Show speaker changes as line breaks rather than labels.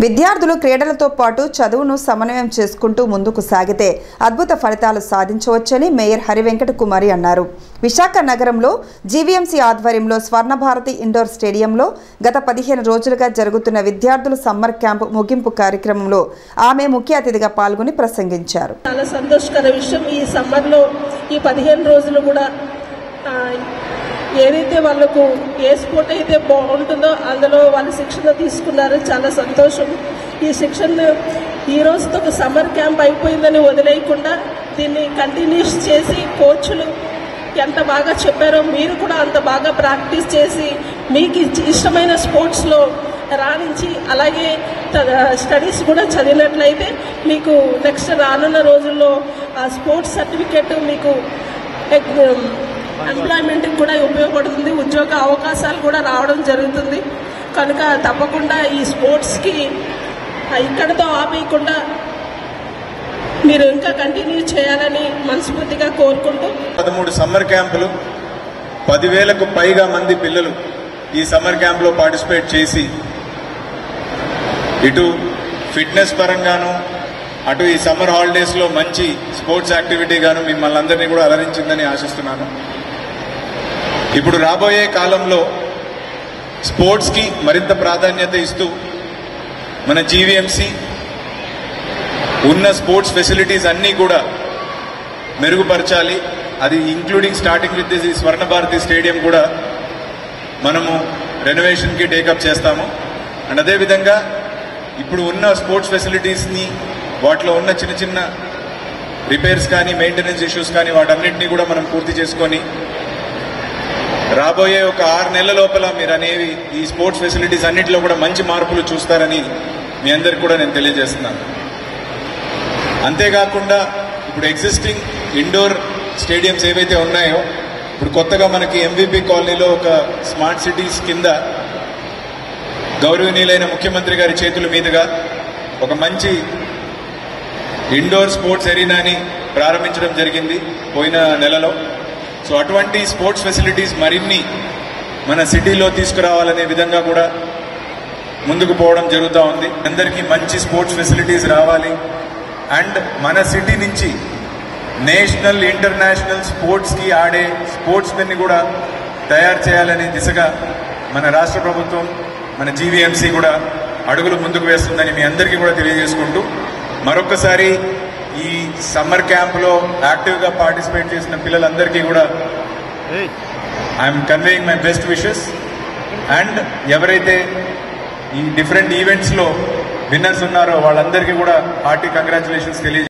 విద్యార్థులు క్రీడలతో పాటు చదువును సమన్వయం చేసుకుంటూ ముందుకు సాగితే అద్భుత ఫలితాలు సాధించవచ్చని మేయర్ హరివెంకట కుమారి అన్నారు విశాఖ నగరంలో జీవీఎంసీ ఆధ్వర్యంలో స్వర్ణభారతి ఇండోర్ స్టేడియంలో గత పదిహేను రోజులుగా జరుగుతున్న విద్యార్థుల సమ్మర్ క్యాంపు ముగింపు కార్యక్రమంలో ఆమె ముఖ్య అతిథిగా పాల్గొని ప్రసంగించారు
చాలా సంతోషకర విషయం ఈ సమ్మర్లో ఈ పదిహేను రోజులు కూడా ఆ, ఏదైతే వాళ్ళకు ఏ స్పోర్ట్ అయితే బాగుంటుందో అందులో వాళ్ళు శిక్షణ తీసుకున్నారు చాలా సంతోషం ఈ శిక్షణ ఈ రోజుతో ఒక సమ్మర్ క్యాంప్ అయిపోయిందని వదిలేయకుండా దీన్ని కంటిన్యూస్ చేసి కోచ్లు ఎంత బాగా చెప్పారో మీరు కూడా అంత బాగా ప్రాక్టీస్ చేసి మీకు ఇచ్- ఇష్టమైన స్పోర్ట్స్లో రాణించి అలాగే స్టడీస్ కూడా చదివినట్లయితే మీకు నెక్స్ట్ రానున్న రోజుల్లో ఆ స్పోర్ట్స్ సర్టిఫికేట్ మీకు ఎంప్లాయ్మెంట్ కూడా ఉపయోగపడుతుంది ఉద్యోగ అవకాశాలు కూడా రావడం జరుగుతుంది కనుక తప్పకుండా ఈ స్పోర్ట్స్కి ఇక్కడతో ఆపేయకుండా మీరు ఇంకా కంటిన్యూ చేయాలని మనస్ఫూర్తిగా కోరుకుంటూ
పదమూడు సమ్మర్ క్యాంపులు పదివేలకు పైగా మంది పిల్లలు ఈ సమ్మర్ క్యాంప్లో పార్టిసిపేట్ చేసి ఇటు ఫిట్నెస్ పరంగాను అటు ఈ సమ్మర్ హాలిడేస్లో మంచి స్పోర్ట్స్ యాక్టివిటీ గాను మిమ్మల్ని అందరినీ కూడా అలరించిందని ఆశిస్తున్నాను ఇప్పుడు రాబోయే కాలంలో స్పోర్ట్స్కి మరింత ప్రాధాన్యత ఇస్తూ మన జీవీఎంసీ ఉన్న స్పోర్ట్స్ ఫెసిలిటీస్ అన్నీ కూడా మెరుగుపరచాలి అది ఇంక్లూడింగ్ స్టార్టింగ్ విత్ ది స్వర్ణ భారతి స్టేడియం కూడా మనము రెనోవేషన్కి టేకప్ చేస్తాము అండ్ అదేవిధంగా ఇప్పుడు ఉన్న స్పోర్ట్స్ ఫెసిలిటీస్ని వాటిలో ఉన్న చిన్న చిన్న రిపేర్స్ కానీ మెయింటెనెన్స్ ఇష్యూస్ కానీ వాటన్నిటినీ కూడా మనం పూర్తి చేసుకొని రాబోయే ఒక ఆరు నెలల లోపల మీరు అనేవి ఈ స్పోర్ట్స్ ఫెసిలిటీస్ అన్నిటిలో కూడా మంచి మార్పులు చూస్తారని మీ అందరికి కూడా నేను తెలియజేస్తున్నాను అంతేకాకుండా ఇప్పుడు ఎగ్జిస్టింగ్ ఇండోర్ స్టేడియంస్ ఏవైతే ఉన్నాయో ఇప్పుడు కొత్తగా మనకి ఎంవిపి కాలనీలో ఒక స్మార్ట్ సిటీస్ కింద గౌరవనీయులైన ముఖ్యమంత్రి గారి చేతుల మీదుగా ఒక మంచి ఇండోర్ స్పోర్ట్స్ ఎరీనాని ప్రారంభించడం జరిగింది పోయిన నెలలో సో అటువంటి స్పోర్ట్స్ ఫెసిలిటీస్ మరిన్ని మన సిటీలో తీసుకురావాలనే విధంగా కూడా ముందుకు పోవడం జరుగుతూ ఉంది అందరికీ మంచి స్పోర్ట్స్ ఫెసిలిటీస్ రావాలి అండ్ మన సిటీ నుంచి నేషనల్ ఇంటర్నేషనల్ స్పోర్ట్స్కి ఆడే స్పోర్ట్స్ మెన్ని కూడా తయారు చేయాలనే దిశగా మన రాష్ట్ర ప్రభుత్వం మన జీవీఎంసీ కూడా అడుగులు ముందుకు వేస్తుందని మీ అందరికీ కూడా తెలియజేసుకుంటూ మరొకసారి ఈ సమ్మర్ క్యాంప్లో యాక్టివ్గా పార్టిసిపేట్ చేసిన పిల్లలందరికీ కూడా I'm conveying my best wishes and ఎవరైతే ఈ డిఫరెంట్ ఈవెంట్స్లో విన్నర్స్ ఉన్నారో వాళ్ళందరికీ కూడా హార్టీ కంగ్రాచులేషన్స్ తెలియజే